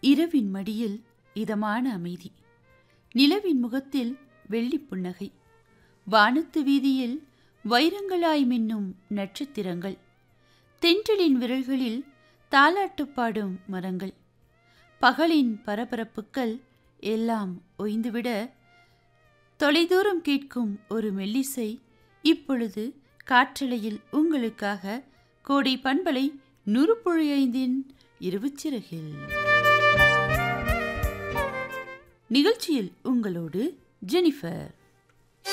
இரவின் மடியில் இதமான அமைதி நிலவின் முகத்தில் வெள்ளி புன்னகை வானத்து வீதியில் வைரங்களாய் மின்னும் நட்சத்திரங்கள் தென்றலின் விரல்களில் தாலாட்டு பாடும் மரங்கள் பகலின் பரபரப்புக்கள் எல்லாம் ஒய்ந்துவிட தொலைதூரம் கேட்கும் ஒரு மெல்லிசை இப்பொழுது காற்றலையில் உங்களுக்காக கோடை பண்பலை நுறுப்புழி ஐந்தின் இருவுச்சிறகில் நிகழ்ச்சியில் உங்களோடு ஜெனிஃபர்